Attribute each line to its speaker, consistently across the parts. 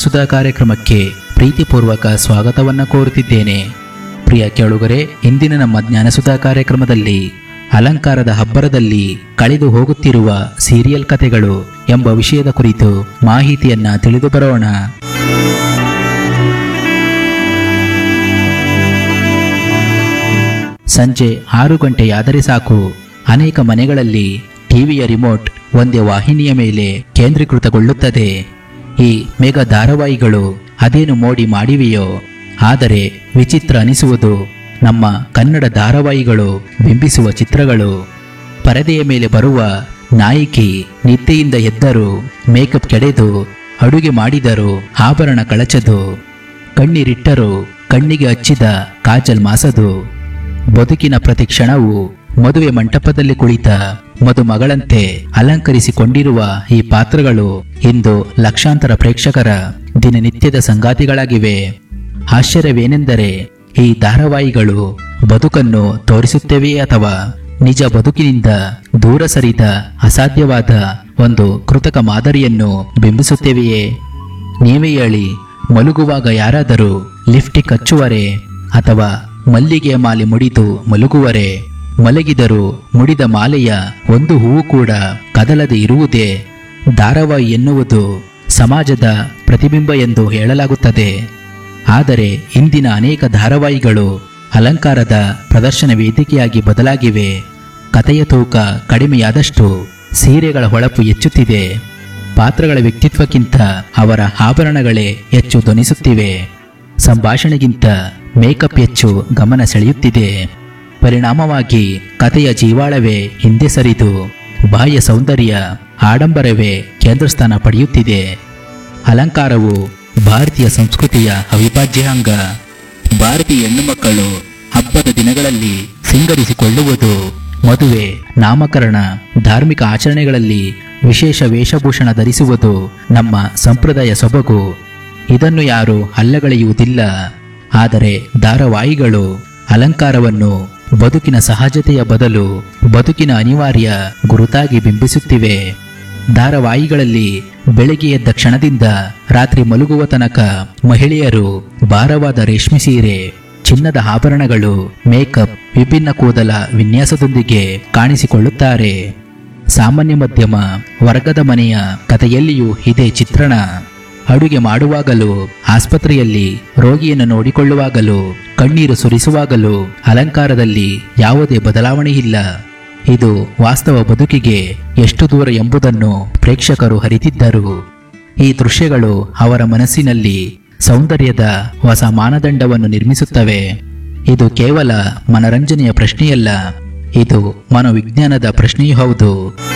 Speaker 1: ಜ್ಞಾನಸುಧಾ ಕಾರ್ಯಕ್ರಮಕ್ಕೆ ಪ್ರೀತಿಪೂರ್ವಕ ಸ್ವಾಗತವನ್ನ ಕೋರುತ್ತಿದ್ದೇನೆ ಪ್ರಿಯ ಕೇಳುಗರೆ ಇಂದಿನ ನಮ್ಮ ಜ್ಞಾನಸುಧಾ ಕಾರ್ಯಕ್ರಮದಲ್ಲಿ ಅಲಂಕಾರದ ಹಬ್ಬರದಲ್ಲಿ ಕಳೆದು ಹೋಗುತ್ತಿರುವ ಸೀರಿಯಲ್ ಕಥೆಗಳು ಎಂಬ ವಿಷಯದ ಕುರಿತು ಮಾಹಿತಿಯನ್ನ ತಿಳಿದು ಬರೋಣ ಸಂಜೆ ಆರು ಗಂಟೆಯಾದರೆ ಸಾಕು ಅನೇಕ ಮನೆಗಳಲ್ಲಿ ಟಿವಿಯ ರಿಮೋಟ್ ಒಂದೇ ವಾಹಿನಿಯ ಮೇಲೆ ಕೇಂದ್ರೀಕೃತಗೊಳ್ಳುತ್ತದೆ ಈ ಮೇಘ ಧಾರಾವಾಹಿಗಳು ಅದೇನು ಮೋಡಿ ಮಾಡಿವೆಯೋ ಆದರೆ ವಿಚಿತ್ರ ಅನಿಸುವುದು ನಮ್ಮ ಕನ್ನಡ ಧಾರಾವಾಹಿಗಳು ಬಿಂಬಿಸುವ ಚಿತ್ರಗಳು ಪರದೆಯ ಮೇಲೆ ಬರುವ ನಾಯಕಿ ನಿದ್ದೆಯಿಂದ ಎದ್ದರು ಮೇಕಪ್ ಕೆಡೆದು ಅಡುಗೆ ಮಾಡಿದರು ಆಭರಣ ಕಳಚದು ಕಣ್ಣೀರಿಟ್ಟರು ಕಣ್ಣಿಗೆ ಹಚ್ಚಿದ ಕಾಜಲ್ ಮಾಸದು ಬದುಕಿನ ಪ್ರತಿ ಕ್ಷಣವು ಮದುವೆ ಮಂಟಪದಲ್ಲಿ ಕುಳಿತ ಮದುಮಗಳಂತೆ ಅಲಂಕರಿಸಿಕೊಂಡಿರುವ ಈ ಪಾತ್ರಗಳು ಇಂದು ಲಕ್ಷಾಂತರ ಪ್ರೇಕ್ಷಕರ ದಿನನಿತ್ಯದ ಸಂಗಾತಿಗಳಾಗಿವೆ ಆಶ್ಚರ್ಯವೇನೆಂದರೆ ಈ ಧಾರಾವಾಹಿಗಳು ಬದುಕನ್ನು ತೋರಿಸುತ್ತವೆಯೇ ಅಥವಾ ನಿಜ ಬದುಕಿನಿಂದ ದೂರ ಸರಿದ ಅಸಾಧ್ಯವಾದ ಒಂದು ಕೃತಕ ಮಾದರಿಯನ್ನು ಬಿಂಬಿಸುತ್ತವೆಯೇ ನೀವೇ ಹೇಳಿ ಮಲಗುವಾಗ ಯಾರಾದರೂ ಲಿಫ್ಟಿಕ್ ಹಚ್ಚುವರೆ ಅಥವಾ ಮಲ್ಲಿಗೆಯ ಮಾಲೆ ಮುಡಿದು ಮಲಗುವರೆ ಮಲಗಿದರೂ ಮುಡಿದ ಮಾಲೆಯ ಒಂದು ಹೂವು ಕೂಡ ಕದಲದೆ ಇರುವುದೇ ಧಾರಾವಾಹಿ ಎನ್ನುವುದು ಸಮಾಜದ ಪ್ರತಿಬಿಂಬ ಎಂದು ಹೇಳಲಾಗುತ್ತದೆ ಆದರೆ ಇಂದಿನ ಅನೇಕ ಧಾರಾವಾಹಿಗಳು ಅಲಂಕಾರದ ಪ್ರದರ್ಶನ ವೇದಿಕೆಯಾಗಿ ಬದಲಾಗಿವೆ ಕಥೆಯ ತೂಕ ಕಡಿಮೆಯಾದಷ್ಟು ಸೀರೆಗಳ ಹೊಳಪು ಹೆಚ್ಚುತ್ತಿದೆ ಪಾತ್ರಗಳ ವ್ಯಕ್ತಿತ್ವಕ್ಕಿಂತ ಅವರ ಆಭರಣಗಳೇ ಹೆಚ್ಚು ಧ್ವನಿಸುತ್ತಿವೆ ಸಂಭಾಷಣೆಗಿಂತ ಮೇಕಪ್ ಹೆಚ್ಚು ಗಮನ ಸೆಳೆಯುತ್ತಿದೆ ಪರಿಣಾಮವಾಗಿ ಕಥೆಯ ಜೀವಾಳವೇ ಹಿಂದೆ ಸರಿದು ಬಾಹ್ಯ ಸೌಂದರ್ಯ ಆಡಂಬರವೇ ಕೇಂದ್ರ ಸ್ಥಾನ ಪಡೆಯುತ್ತಿದೆ ಅಲಂಕಾರವು ಭಾರತೀಯ ಸಂಸ್ಕೃತಿಯ ಅವಿಭಾಜ್ಯ ಅಂಗ ಭಾರತೀಯ ಹೆಣ್ಣು ಮಕ್ಕಳು ಹಬ್ಬದ ದಿನಗಳಲ್ಲಿ ಸಿಂಗರಿಸಿಕೊಳ್ಳುವುದು ಮದುವೆ ನಾಮಕರಣ ಧಾರ್ಮಿಕ ಆಚರಣೆಗಳಲ್ಲಿ ವಿಶೇಷ ವೇಷಭೂಷಣ ಧರಿಸುವುದು ನಮ್ಮ ಸಂಪ್ರದಾಯ ಸೊಬಗು ಇದನ್ನು ಯಾರು ಅಲ್ಲಗಳೆಯುವುದಿಲ್ಲ ಆದರೆ ಧಾರಾವಾಹಿಗಳು ಅಲಂಕಾರವನ್ನು ಬದುಕಿನ ಸಹಜತೆಯ ಬದಲು ಬದುಕಿನ ಅನಿವಾರ್ಯ ಗುರುತಾಗಿ ಬಿಂಬಿಸುತ್ತಿವೆ ಧಾರಾವಾಹಿಗಳಲ್ಲಿ ಬೆಳಗ್ಗೆ ಎದ್ದ ಕ್ಷಣದಿಂದ ರಾತ್ರಿ ಮಲಗುವ ತನಕ ಮಹಿಳೆಯರು ಭಾರವಾದ ರೇಷ್ಮೆ ಸೀರೆ ಚಿನ್ನದ ಆಭರಣಗಳು ಮೇಕಪ್ ವಿಭಿನ್ನ ಕೂದಲ ವಿನ್ಯಾಸದೊಂದಿಗೆ ಕಾಣಿಸಿಕೊಳ್ಳುತ್ತಾರೆ ಸಾಮಾನ್ಯ ಮಧ್ಯಮ ವರ್ಗದ ಮನೆಯ ಕಥೆಯಲ್ಲಿಯೂ ಇದೇ ಚಿತ್ರಣ ಅಡುಗೆ ಮಾಡುವಾಗಲೂ ಆಸ್ಪತ್ರೆಯಲ್ಲಿ ರೋಗಿಯನ್ನು ನೋಡಿಕೊಳ್ಳುವಾಗಲೂ ಕಣ್ಣೀರು ಸುರಿಸುವಾಗಲೂ ಅಲಂಕಾರದಲ್ಲಿ ಯಾವುದೇ ಬದಲಾವಣೆ ಇಲ್ಲ ಇದು ವಾಸ್ತವ ಬದುಕಿಗೆ ಎಷ್ಟು ದೂರ ಎಂಬುದನ್ನು ಪ್ರೇಕ್ಷಕರು ಅರಿತಿದ್ದರು ಈ ದೃಶ್ಯಗಳು ಅವರ ಮನಸ್ಸಿನಲ್ಲಿ ಸೌಂದರ್ಯದ ಹೊಸ ಮಾನದಂಡವನ್ನು ನಿರ್ಮಿಸುತ್ತವೆ ಇದು ಕೇವಲ ಮನರಂಜನೆಯ ಪ್ರಶ್ನೆಯಲ್ಲ ಇದು ಮನೋವಿಜ್ಞಾನದ ಪ್ರಶ್ನೆಯೂ ಹೌದು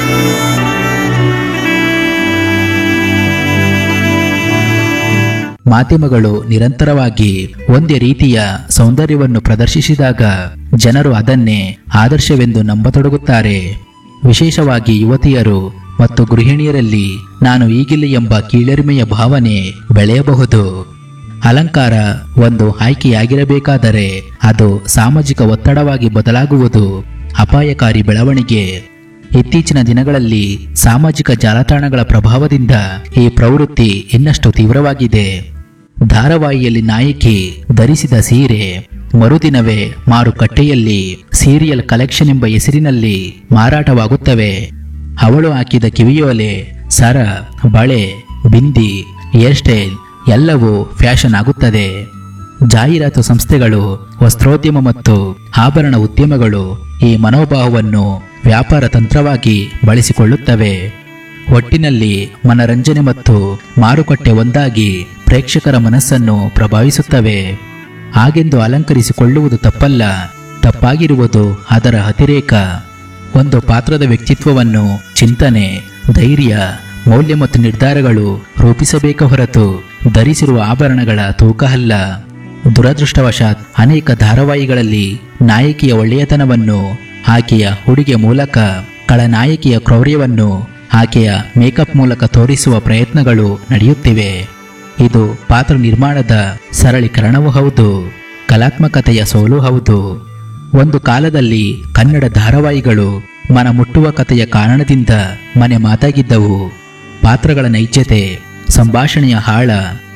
Speaker 1: ಮಾಧ್ಯಮಗಳು ನಿರಂತರವಾಗಿ ಒಂದೇ ರೀತಿಯ ಸೌಂದರ್ಯವನ್ನು ಪ್ರದರ್ಶಿಸಿದಾಗ ಜನರು ಅದನ್ನೇ ಆದರ್ಶವೆಂದು ನಂಬತೊಡಗುತ್ತಾರೆ ವಿಶೇಷವಾಗಿ ಯುವತಿಯರು ಮತ್ತು ಗೃಹಿಣಿಯರಲ್ಲಿ ನಾನು ಈಗಿಲ್ಲ ಎಂಬ ಕೀಳರಿಮೆಯ ಭಾವನೆ ಬೆಳೆಯಬಹುದು ಅಲಂಕಾರ ಒಂದು ಆಯ್ಕೆಯಾಗಿರಬೇಕಾದರೆ ಅದು ಸಾಮಾಜಿಕ ಒತ್ತಡವಾಗಿ ಬದಲಾಗುವುದು ಅಪಾಯಕಾರಿ ಬೆಳವಣಿಗೆ ಇತ್ತೀಚಿನ ದಿನಗಳಲ್ಲಿ ಸಾಮಾಜಿಕ ಜಾಲತಾಣಗಳ ಪ್ರಭಾವದಿಂದ ಈ ಪ್ರವೃತ್ತಿ ಇನ್ನಷ್ಟು ತೀವ್ರವಾಗಿದೆ ಧಾರಾವಾಹಿಯಲ್ಲಿ ನಾಯಕಿ ಧರಿಸಿದ ಸೀರೆ ಮರುದಿನವೇ ಮಾರುಕಟ್ಟೆಯಲ್ಲಿ ಸೀರಿಯಲ್ ಕಲೆಕ್ಷನ್ ಎಂಬ ಹೆಸರಿನಲ್ಲಿ ಮಾರಾಟವಾಗುತ್ತವೆ ಅವಳು ಹಾಕಿದ ಕಿವಿಯೋಲೆ ಸರ ಬಳೆ ಬಿಂದಿ ಹೇರ್ ಸ್ಟೈಲ್ ಎಲ್ಲವೂ ಫ್ಯಾಷನ್ ಆಗುತ್ತದೆ ಜಾಹೀರಾತು ಸಂಸ್ಥೆಗಳು ವಸ್ತ್ರೋದ್ಯಮ ಮತ್ತು ಆಭರಣ ಉದ್ಯಮಗಳು ಈ ಮನೋಭಾವವನ್ನು ವ್ಯಾಪಾರ ತಂತ್ರವಾಗಿ ಬಳಸಿಕೊಳ್ಳುತ್ತವೆ ಒಟ್ಟಿನಲ್ಲಿ ಮನರಂಜನೆ ಮತ್ತು ಮಾರುಕಟ್ಟೆ ಒಂದಾಗಿ ಪ್ರೇಕ್ಷಕರ ಮನಸ್ಸನ್ನು ಪ್ರಭಾವಿಸುತ್ತವೆ ಹಾಗೆಂದು ಅಲಂಕರಿಸಿಕೊಳ್ಳುವುದು ತಪ್ಪಲ್ಲ ತಪ್ಪಾಗಿರುವುದು ಅದರ ಅತಿರೇಕ ಒಂದು ಪಾತ್ರದ ವ್ಯಕ್ತಿತ್ವವನ್ನು ಚಿಂತನೆ ಧೈರ್ಯ ಮೌಲ್ಯ ಮತ್ತು ನಿರ್ಧಾರಗಳು ರೂಪಿಸಬೇಕ ಹೊರತು ಧರಿಸಿರುವ ಆಭರಣಗಳ ತೂಕ ಅಲ್ಲ ದುರದೃಷ್ಟವಶಾತ್ ಅನೇಕ ಧಾರಾವಾಹಿಗಳಲ್ಲಿ ನಾಯಕಿಯ ಒಳ್ಳೆಯತನವನ್ನು ಆಕೆಯ ಉಡುಗೆ ಮೂಲಕ ಕಳನಾಯಕಿಯ ಕ್ರೌರ್ಯವನ್ನು ಆಕೆಯ ಮೇಕಪ್ ಮೂಲಕ ತೋರಿಸುವ ಪ್ರಯತ್ನಗಳು ನಡೆಯುತ್ತಿವೆ ಇದು ಪಾತ್ರ ನಿರ್ಮಾಣದ ಸರಳೀಕರಣವೂ ಹೌದು ಕಲಾತ್ಮಕತೆಯ ಸೋಲು ಹೌದು ಒಂದು ಕಾಲದಲ್ಲಿ ಕನ್ನಡ ಧಾರಾವಾಹಿಗಳು ಮನ ಮುಟ್ಟುವ ಕಥೆಯ ಕಾರಣದಿಂದ ಮನೆ ಮಾತಾಗಿದ್ದವು ಪಾತ್ರಗಳ ನೈಜತೆ ಸಂಭಾಷಣೆಯ ಆಳ